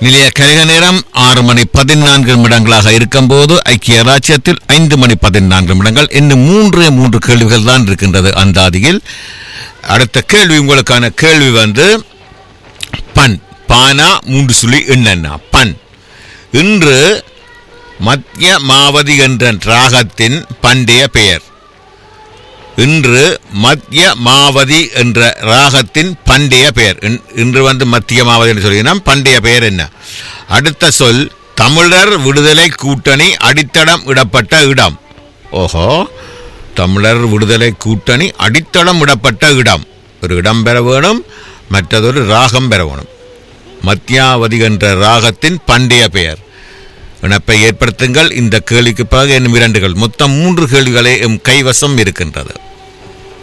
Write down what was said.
நிலைய கழக நேரம் ஆறு மணி பதினான்கு நிமிடங்களாக இருக்கும்போது ஐக்கிய ராஜ்யத்தில் ஐந்து மணி பதினான்கு நிமிடங்கள் இன்னும் மூன்று மூன்று கேள்விகள் தான் இருக்கின்றது அந்தாதியில் அடுத்த கேள்வி உங்களுக்கான கேள்வி வந்து பன் பானா மூன்று சுழி என்னென்ன பன் இன்று மத்திய மாவதி என்ற ராகத்தின் பண்டைய பெயர் இன்று மத்திய மாவதி என்ற ராகத்தின் பண்டைய பெயர் இன்- இன்று வந்து மத்திய மாவதி என்று சொல்கிறோம் பண்டைய பெயர் என்ன அடுத்த சொல் தமிழர் விடுதலை கூட்டணி அடித்தளம் இடப்பட்ட இடம் ஓஹோ தமிழர் விடுதலை கூட்டணி அடித்தளம் இடப்பட்ட இடம் ஒரு இடம் பெற வேணும் மற்றதொரு ராகம் பெற வேணும் மத்தியாவதி என்ற ராகத்தின் பண்டைய பெயர் இணைப்பை ஏற்படுத்துங்கள் இந்த கேள்விக்கு பிறகு இன்னும் இரண்டுகள் மொத்தம் மூன்று கேள்விகளே எம் கைவசம் இருக்கின்றது